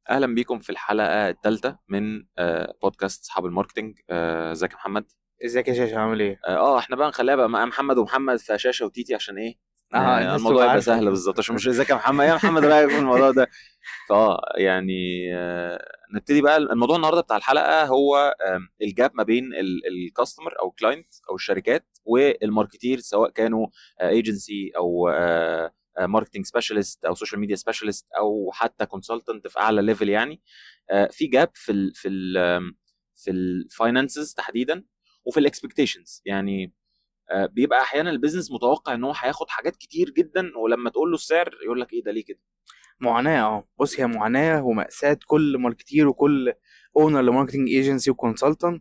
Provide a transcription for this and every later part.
اهلا بيكم في الحلقه الثالثه من آه، بودكاست اصحاب الماركتنج آه، ازيك يا محمد ازيك يا شاشه عامل ايه؟ اه آه، احنا بقى نخليها بقى مع محمد ومحمد فشاشه وتيتي عشان ايه اه آه الناس الموضوع تبقى يبقى عارفة سهل كده. بالظبط عشان مش ازيك يا محمد يا محمد رايك في الموضوع ده فاه يعني آه نبتدي بقى الموضوع النهارده بتاع الحلقه هو آم، الجاب ما بين الكاستمر او الكلاينت او الشركات والماركتير سواء كانوا ايجنسي او ماركتنج سبيشالست او سوشيال ميديا سبيشالست او حتى كونسلتنت في اعلى ليفل يعني آه، في جاب في ال في ال آم، في الفاينانسز تحديدا وفي الاكسبكتيشنز يعني آه، بيبقى احيانا البيزنس متوقع ان هو هياخد حاجات كتير جدا ولما تقول له السعر يقول لك ايه ده ليه كده معاناه اه بص هي معاناه ومأساة كل ماركتير وكل اونر لماركتنج ايجنسي وكونسلتنت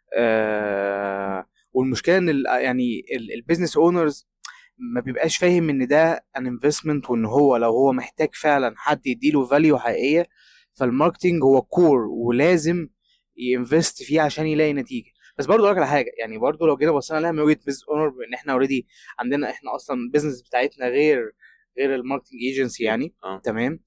آه والمشكله ان ال يعني البيزنس اونرز ما بيبقاش فاهم ان ده ان انفستمنت وان هو لو هو محتاج فعلا حد يديله فاليو حقيقيه فالماركتنج هو كور ولازم ينفست فيه عشان يلاقي نتيجه بس برضه اقول لك على حاجه يعني برضه لو جينا بصينا لها من وجهه بزنس اونر ان احنا اوريدي عندنا احنا اصلا البيزنس بتاعتنا غير غير الماركتنج ايجنسي يعني اه تمام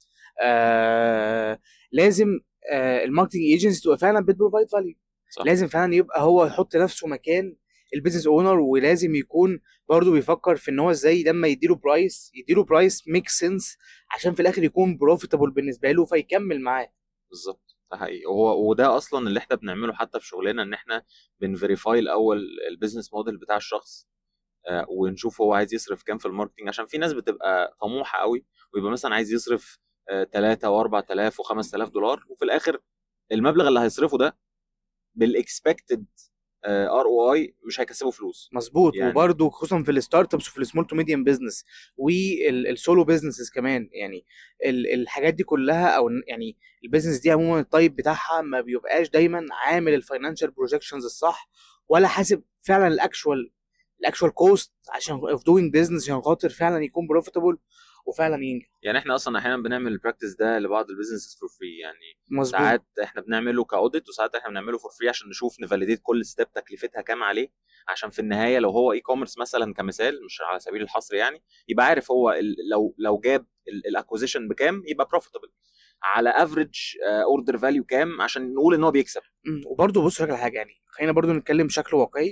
آه لازم آه الماركتنج ايجنسي تبقى فعلا بتبروفايد فاليو صح لازم فعلا يبقى هو يحط نفسه مكان البيزنس اونر ولازم يكون برضه بيفكر في ان هو ازاي لما يديله برايس يديله برايس ميك سنس عشان في الاخر يكون بروفيتابل بالنسبه له فيكمل معاه بالظبط ده حقيقي وهو وده اصلا اللي احنا بنعمله حتى في شغلنا ان احنا بنفيريفاي الاول البيزنس موديل بتاع الشخص آه، ونشوف هو عايز يصرف كام في الماركتنج عشان في ناس بتبقى طموحه قوي ويبقى مثلا عايز يصرف 3 و4000 و5000 دولار وفي الاخر المبلغ اللي هيصرفه ده بالاكسبكتد ار او اي مش هيكسبه فلوس مظبوط يعني- يعني وبرده خصوصا في الستارت ابس وفي السمول تو ميديوم بزنس والسولو بزنسز كمان يعني ال- الحاجات دي كلها او ن- يعني البيزنس دي عموما الطيب بتاعها ما بيبقاش دايما عامل الفاينانشال بروجكشنز الصح ولا حاسب فعلا الاكشوال الاكشوال كوست عشان اوف دوينج بزنس عشان خاطر فعلا يكون بروفيتابل وفعلا ينجح يعني احنا اصلا احيانا بنعمل البراكتس ده لبعض البيزنسز فور فري يعني مظبوط ساعات احنا بنعمله كاوديت وساعات احنا بنعمله فور فري عشان نشوف نفاليديت كل ستيب تكلفتها كام عليه عشان في النهايه لو هو اي كوميرس مثلا كمثال مش على سبيل الحصر يعني يبقى عارف هو ال- لو لو جاب الاكوزيشن بكام يبقى بروفيتبل على افريج اوردر فاليو كام عشان نقول ان هو بيكسب مم، وبرضه بص لك على حاجه يعني خلينا برضه نتكلم بشكل واقعي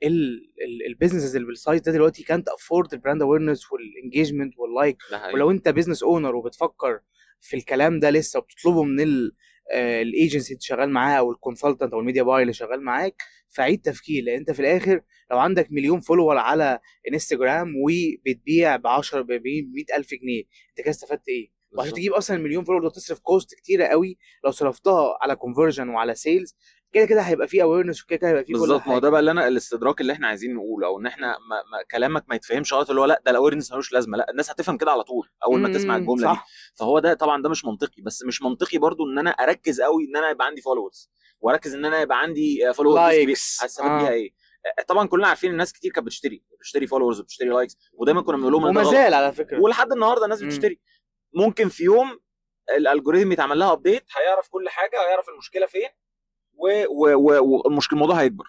البيزنسز اللي بالسايز ده دلوقتي كانت افورد البراند اويرنس والانجيجمنت واللايك ده حقيقي. ولو انت بيزنس اونر وبتفكر في الكلام ده لسه وبتطلبه من الايجنسي اللي شغال معاه او الكونسلتنت او الميديا باي اللي شغال معاك فعيد تفكير لان انت في الاخر لو عندك مليون فولور على انستجرام وبتبيع ب 10 ب 100000 جنيه انت كده استفدت ايه؟ وعشان بالظبط. تجيب اصلا المليون فولور ده تصرف كوست كتيره قوي لو صرفتها على كونفرجن وعلى سيلز كده كده هيبقى فيه اويرنس وكده كده هيبقى فيه كل بالظبط ما هو حاجه ده بقى اللي انا الاستدراك اللي احنا عايزين نقوله او ان احنا ما ما كلامك ما يتفهمش غلط اللي هو لا ده الاويرنس ملوش لازمه لا الناس هتفهم كده على طول اول ما تسمع مم، الجمله دي صح فهو ده طبعا ده مش منطقي بس مش منطقي برضو ان انا اركز قوي ان انا يبقى عندي فولورز واركز ان انا يبقى عندي فولورز Likes. هستفاد آه. بيها ايه آه، طبعا كلنا عارفين الناس كتير كانت بتشتري بتشتري فولورز وبتشتري لايكس ودايما كنا بنقول لهم إن ده وما غلط. زال على فكره ولحد النهارده الناس مم. بتشتري ممكن في يوم الالجوريثم يتعمل لها ابديت هيعرف كل حاجه هيعرف المشكله فين و- و- و- والمشكله الموضوع هيكبر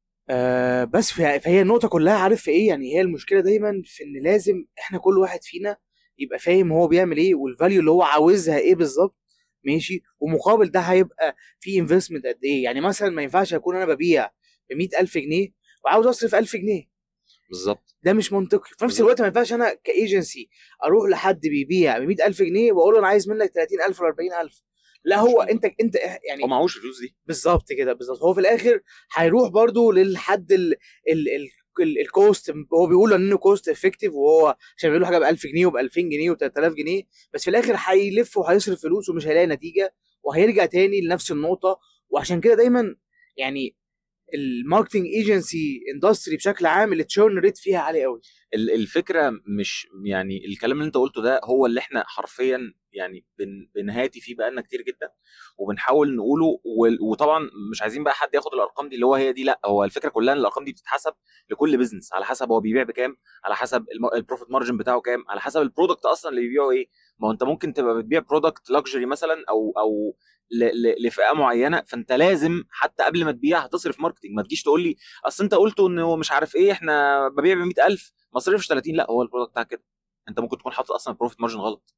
آه بس في- فهي النقطة كلها عارف في ايه يعني هي المشكلة دايما في ان لازم احنا كل واحد فينا يبقى فاهم هو بيعمل ايه والفاليو اللي هو عاوزها ايه بالظبط ماشي ومقابل ده هيبقى في انفستمنت قد ايه يعني مثلا ما ينفعش اكون انا ببيع ب 100000 جنيه وعاوز اصرف 1000 جنيه بالظبط ده مش منطقي في نفس بالظبط. الوقت ما ينفعش انا كايجنسي اروح لحد بيبيع ب 100000 جنيه واقول له انا عايز منك 30000 ولا 40000 لا هو مش انت انت يعني هو معهوش الفلوس دي بالظبط كده بالظبط هو في الاخر هيروح برضو للحد ال ال ال ال- الكوست هو بيقول انه كوست افكتيف وهو عشان بيقول له حاجه ب 1000 جنيه وب 2000 جنيه وب 3000 جنيه بس في الاخر هيلف وهيصرف فلوس ومش هيلاقي نتيجه وهيرجع تاني لنفس النقطه وعشان كده دايما يعني الماركتنج ايجنسي اندستري بشكل عام التشيرن ريت فيها عالي قوي ال- الفكره مش يعني الكلام اللي انت قلته ده هو اللي احنا حرفيا يعني بن بنهاتي فيه بقالنا كتير جدا وبنحاول نقوله وال- وطبعا مش عايزين بقى حد ياخد الارقام دي اللي هو هي دي لا هو الفكره كلها ان الارقام دي بتتحسب لكل بيزنس على حسب هو بيبيع بكام على حسب البروفيت مارجن بتاعه كام على حسب البرودكت اصلا اللي بيبيعه ايه ما هو انت ممكن تبقى بتبيع برودكت لاكجري مثلا او او ل- ل- لفئه معينه فانت لازم حتى قبل ما تبيع هتصرف ماركتنج ما تجيش تقول لي اصل انت قلته انه مش عارف ايه احنا ببيع ب 100000 ما صرفش 30 لا هو البرودكت بتاعك كده انت ممكن تكون حاطط اصلا البروفيت مارجن غلط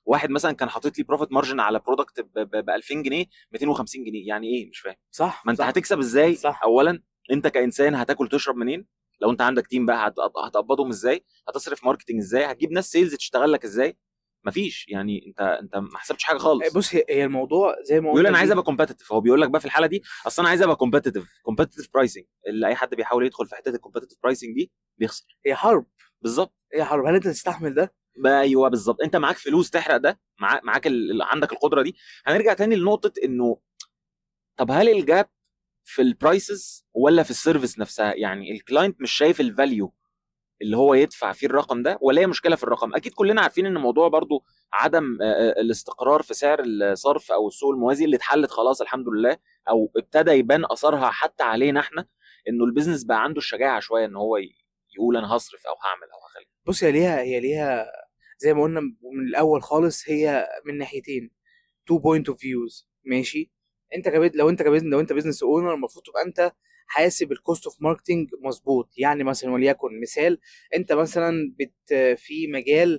واحد مثلا كان حاطط لي بروفيت مارجن على برودكت ب 2000 جنيه 250 جنيه يعني ايه مش فاهم صح ما انت صح. هتكسب ازاي صح. اولا انت كانسان هتاكل تشرب منين لو انت عندك تيم بقى هت- هتقبضهم ازاي هتصرف ماركتنج ازاي هتجيب ناس سيلز تشتغل لك ازاي مفيش يعني انت انت ما حسبتش حاجه خالص بص هي هي الموضوع زي ما بيقول قلنا انا عايز دي- ابقى كومبتيتيف هو بيقول لك بقى في الحاله دي اصل انا عايز ابقى كومبتيتيف كومبتيتيف برايسنج اللي اي حد بيحاول يدخل في حته الكومبتيتيف برايسنج دي بيخسر هي حرب بالظبط هي حرب هل انت تستحمل ده؟ بقى ايوه بالظبط انت معاك فلوس تحرق ده معاك معاك ال... ال- عندك القدره دي هنرجع تاني لنقطه انه طب هل الجاب في البرايسز ولا في السيرفيس نفسها يعني الكلاينت مش شايف الفاليو اللي هو يدفع فيه الرقم ده ولا هي مشكله في الرقم اكيد كلنا عارفين ان الموضوع برضو عدم آه، آه، الاستقرار في سعر الصرف او السوق الموازي اللي اتحلت خلاص الحمد لله او ابتدى يبان اثرها حتى علينا احنا انه البيزنس بقى عنده الشجاعه شويه ان هو ي- يقول انا هصرف او هعمل او هخلي بص هي ليها هي ليها زي ما قلنا من الاول خالص هي من ناحيتين تو بوينت اوف فيوز ماشي انت كبيت لو انت كبيزنس لو انت بيزنس اونر المفروض تبقى انت حاسب الكوست اوف ماركتنج مظبوط يعني مثلا وليكن مثال انت مثلا بت في مجال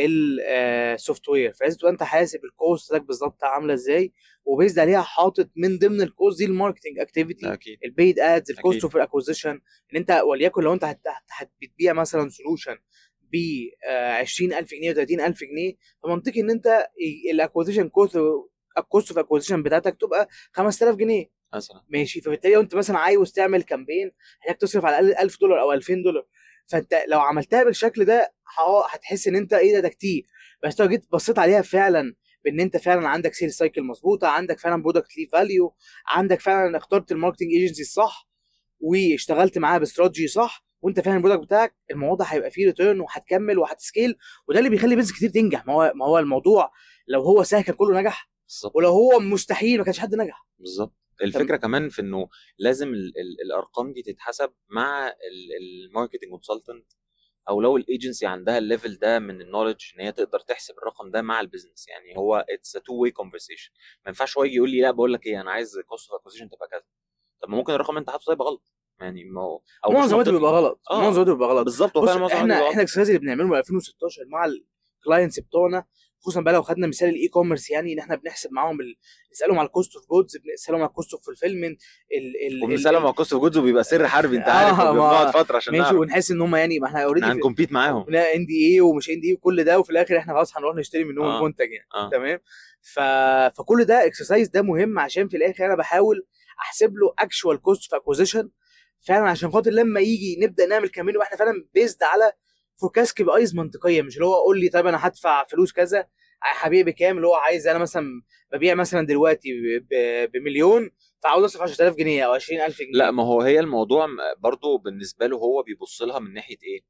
السوفت وير فلازم تبقى انت حاسب الكوست لك بالظبط عامله ازاي وبيزد عليها حاطط من ضمن الكوست دي الماركتنج اكتيفيتي اكيد البيد ادز الكوست أكيد. اوف الاكوزيشن ان انت وليكن لو انت هت- هت- هت- بتبيع مثلا سولوشن ب 20000 جنيه و30000 جنيه فمنطقي ان انت الاكوزيشن كوست الكوست اوف اكوزيشن بتاعتك تبقى 5000 جنيه مثلا ماشي فبالتالي لو انت مثلا عاوز تعمل كامبين محتاج تصرف على الاقل 1000 دولار او 2000 دولار فانت لو عملتها بالشكل ده اه هتحس ان انت ايه ده ده كتير بس لو جيت بصيت عليها فعلا بان انت فعلا عندك سيل سايكل مظبوطه عندك فعلا برودكت ليه فاليو عندك فعلا اخترت الماركتنج ايجنسي الصح واشتغلت معاها باستراتيجي صح وانت فاهم البرودكت بتاعك الموضوع هيبقى فيه ريتيرن وهتكمل وهتسكيل وده اللي بيخلي بيزنس كتير تنجح ما هو ما هو الموضوع لو هو سهل كان كله نجح بالظبط ولو هو مستحيل ما كانش حد نجح بالظبط الفكره كمان في انه لازم ال ال الارقام دي تتحسب مع الماركتنج كونسلتنت او لو الايجنسي عندها الليفل ده من النولج ان هي تقدر تحسب الرقم ده مع البيزنس يعني هو اتس ا تو واي كونفرسيشن ما ينفعش هو يجي يقول لي لا بقول لك ايه انا عايز كوست اوف اكوزيشن تبقى كذا طب ما ممكن الرقم اللي انت حاطه ده يبقى غلط يعني ما هو او مش معظم الوقت منطقي. بيبقى غلط آه. معظم الوقت بيبقى غلط بالظبط هو بص فعلا معظم الوقت احنا بيبقى احنا الاكسرسايز اللي بنعمله من 2016 مع الكلاينتس بتوعنا خصوصا بقى لو خدنا مثال الاي كوميرس يعني ان احنا بنحسب معاهم ال... نسالهم على الكوست اوف جودز بنسالهم على الكوست اوف فولفيلمنت ال ال وبنسلم على كوست اوف جودز وبيبقى سر حربي انت آه، عارف ما- وبنقعد فتره عشان ماشي نعرف ونحس ان هم يعني ما احنا اوريدي احنا هنكمبيت معاهم لا ان دي اي ومش ان دي اي وكل ده وفي الاخر احنا خلاص هنروح نشتري منهم آه. المنتج يعني اه تمام ف... فكل ده اكسرسايز ده مهم عشان في الاخر انا بحاول احسب له اكشوال كوست في اكوزيشن فعلا عشان خاطر لما يجي نبدا نعمل كامبين واحنا فعلا بيزد على فوركاست كي بايز منطقيه مش اللي هو قول لي طيب انا هدفع فلوس كذا هبيع بكام اللي هو عايز انا مثلا ببيع مثلا دلوقتي ب- ب- بمليون فعاوز اصرف 10000 جنيه او 20000 جنيه لا ما هو هي الموضوع م- برضو بالنسبه له هو بيبص لها من ناحيه ايه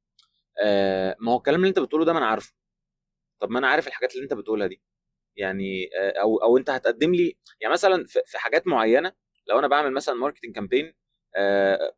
آه ما هو الكلام اللي انت بتقوله ده ما انا عارفه طب ما انا عارف الحاجات اللي انت بتقولها دي يعني آه او او انت هتقدم لي يعني مثلا في في حاجات معينه لو انا بعمل مثلا ماركتنج كامبين آه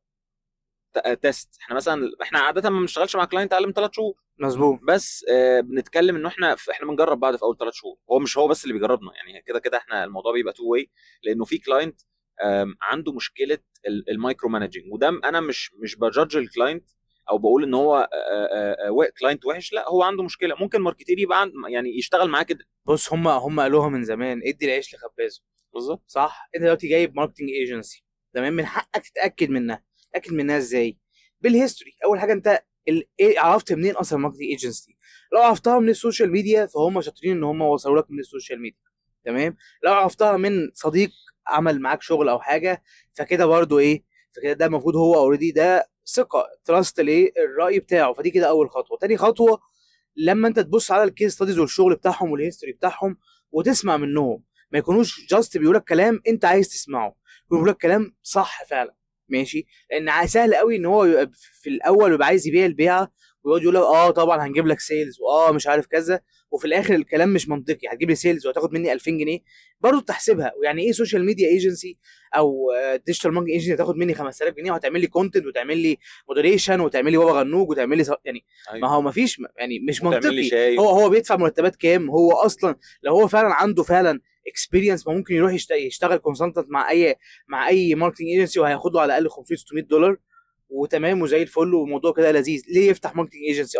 ت- تيست احنا مثلا احنا عاده ما بنشتغلش مع كلاينت اقل من ثلاث شهور مظبوط بس آه بنتكلم انه احنا احنا بنجرب بعض في اول ثلاث شهور هو مش هو بس اللي بيجربنا يعني كده كده احنا الموضوع بيبقى تو واي لانه في كلاينت عنده مشكله ال- المايكرو مانجنج وده انا مش مش بجادج الكلاينت او بقول ان هو كلاينت وحش لا هو عنده مشكله ممكن ماركتير يبقى عند يعني يشتغل معاه كده بص هم هم قالوها من زمان ادي العيش لخبازه بالظبط صح انت دلوقتي جايب ماركتنج ايجنسي تمام من حقك تتاكد منها تتاكد منها ازاي بالهيستوري اول حاجه انت ال... ايه عرفت منين اصلا ماركتنج ايجنسي لو عرفتها من السوشيال ميديا فهم شاطرين ان هم وصلوا لك من السوشيال ميديا تمام لو عرفتها من صديق عمل معاك شغل او حاجه فكده برضو ايه فكده ده المفروض هو اوريدي ده ثقه تراست الايه الراي بتاعه فدي كده اول خطوه تاني خطوه لما انت تبص على الكيس ستاديز والشغل بتاعهم والهيستوري بتاعهم وتسمع منهم ما يكونوش جاست بيقول لك كلام انت عايز تسمعه يقول لك كلام صح فعلا ماشي لان ع- سهل قوي ان هو يبقى في الاول بيبقى عايز يبيع البيعه ويقعد يقول لك اه طبعا هنجيب لك سيلز واه مش عارف كذا وفي الاخر الكلام مش منطقي هتجيب لي سيلز وهتاخد مني 2000 جنيه برضه تحسبها ويعني ايه سوشيال ميديا ايجنسي او ديجيتال ماركتنج ايجنسي هتاخد مني 5000 جنيه وهتعمل لي كونتنت وتعمل لي مودريشن وتعمل لي بابا غنوج وتعمل لي ص- يعني ما هو ما فيش يعني مش وتعمل لي منطقي شاي هو هو بيدفع مرتبات كام هو اصلا لو هو فعلا عنده فعلا اكسبيرينس ما ممكن يروح يشت- يشتغل كونسلتنت مع اي مع اي ماركتنج ايجنسي وهياخد له على الاقل 500 600 دولار وتمام وزي الفل والموضوع كده لذيذ ليه يفتح ماركتنج ايجنسي اصلا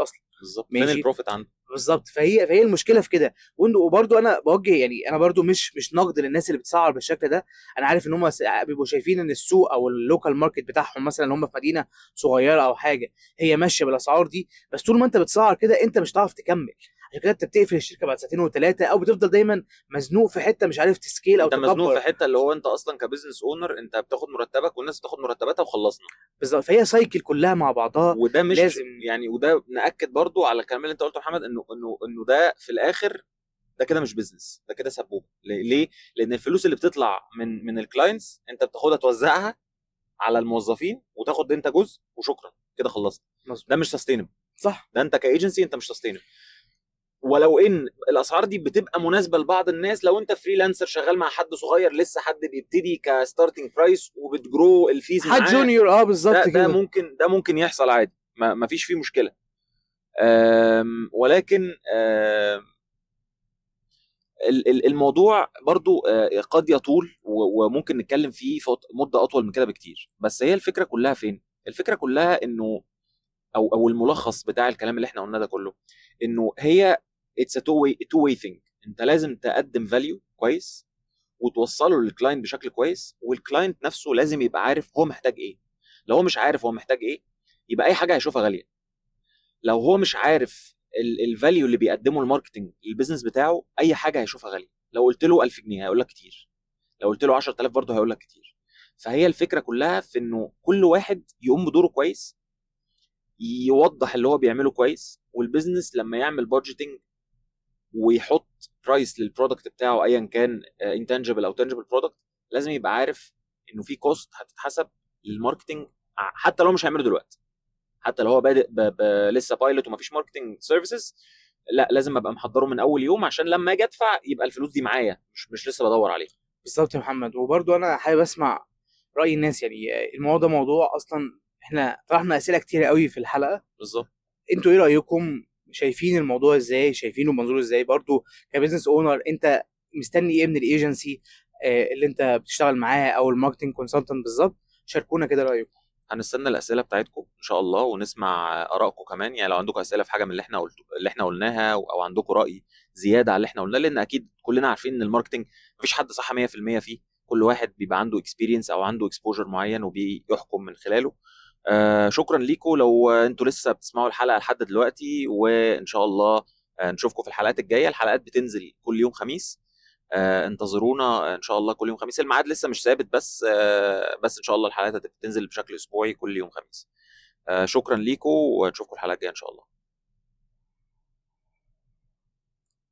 بالظبط فين ماشي. البروفيت عنده بالظبط فهي فهي المشكله في كده وإنه- وبرضه انا بوجه يعني انا برضه مش مش نقد للناس اللي بتسعر بالشكل ده انا عارف ان هم بيبقوا شايفين ان السوق او اللوكال ماركت بتاعهم مثلا اللي هم في مدينه صغيره او حاجه هي ماشيه بالاسعار دي بس طول ما انت بتسعر كده انت مش هتعرف تكمل عشان كده انت بتقفل الشركه بعد سنتين وثلاثه او بتفضل دايما مزنوق في حته مش عارف تسكيل او انت مزنوق تكبر في حته اللي هو انت اصلا كبزنس اونر انت بتاخد مرتبك والناس بتاخد مرتباتها وخلصنا بالظبط فهي سايكل كلها مع بعضها وده مش لازم. يعني وده ناكد برضو على الكلام اللي انت قلته يا محمد انه انه انه ده في الاخر ده كده مش بزنس ده كده سبوبه ليه؟ ليه؟ لان الفلوس اللي بتطلع من من الكلاينتس انت بتاخدها توزعها على الموظفين وتاخد انت جزء وشكرا كده خلصت مظبوط. ده مش سستينبل صح ده انت كايجنسي انت مش سستينبل ولو ان الاسعار دي بتبقى مناسبه لبعض الناس لو انت فريلانسر شغال مع حد صغير لسه حد بيبتدي كستارتنج برايس وبتجرو الفيز حد معاه جونيور اه بالظبط ده, ده كده ممكن ده ممكن يحصل عادي ما, ما فيش فيه مشكله أم، ولكن أم، ال- ال- الموضوع برضو آه، قد يطول و- وممكن نتكلم فيه فط- مده اطول من كده بكتير بس هي الفكره كلها فين الفكره كلها انه او او الملخص بتاع الكلام اللي احنا قلناه ده كله انه هي اتس تو واي تو واي ثينج انت لازم تقدم فاليو كويس وتوصله للكلاينت بشكل كويس والكلاينت نفسه لازم يبقى عارف هو محتاج ايه لو هو مش عارف هو محتاج ايه يبقى اي حاجه هيشوفها غاليه لو هو مش عارف الفاليو اللي بيقدمه الماركتنج للبيزنس بتاعه اي حاجه هيشوفها غاليه لو قلت له 1000 جنيه هيقول لك كتير لو قلت له 10000 برضه هيقول لك كتير فهي الفكره كلها في انه كل واحد يقوم بدوره كويس يوضح اللي هو بيعمله كويس والبيزنس لما يعمل بادجيتنج ويحط برايس للبرودكت بتاعه ايا كان انتنجبل او تنجبل برودكت لازم يبقى عارف انه في كوست هتتحسب للماركتنج ع- حتى لو مش هيعمله دلوقتي حتى لو هو بادئ ب... ب... لسه بايلوت ومفيش ماركتنج سيرفيسز لا لازم ابقى محضره من اول يوم عشان لما اجي ادفع يبقى الفلوس دي معايا مش مش لسه بدور عليها بالظبط يا محمد وبرضو انا حابب اسمع راي الناس يعني الموضوع ده موضوع اصلا احنا طرحنا اسئله كتير قوي في الحلقه بالظبط انتوا ايه رايكم شايفين الموضوع ازاي شايفينه بمنظور ازاي برضو كبزنس اونر انت مستني ايه من الايجنسي آه، اللي انت بتشتغل معاه او الماركتنج كونسلتنت بالظبط شاركونا كده رايكم هنستنى الاسئله بتاعتكم ان شاء الله ونسمع ارائكم كمان يعني لو عندكم اسئله في حاجه من اللي احنا قلته اللي احنا قلناها او عندكم راي زياده على اللي احنا قلناه لان اكيد كلنا عارفين ان الماركتنج مفيش حد صح 100% فيه كل واحد بيبقى عنده اكسبيرينس او عنده اكسبوجر معين وبيحكم من خلاله آه شكرا ليكم لو انتوا لسه بتسمعوا الحلقه لحد دلوقتي وان شاء الله آه نشوفكم في الحلقات الجايه الحلقات بتنزل كل يوم خميس آه انتظرونا ان شاء الله كل يوم خميس الميعاد لسه مش ثابت بس آه بس ان شاء الله الحلقات هتنزل بشكل اسبوعي كل يوم خميس آه شكرا ليكم ونشوفكم الحلقه الجايه ان شاء الله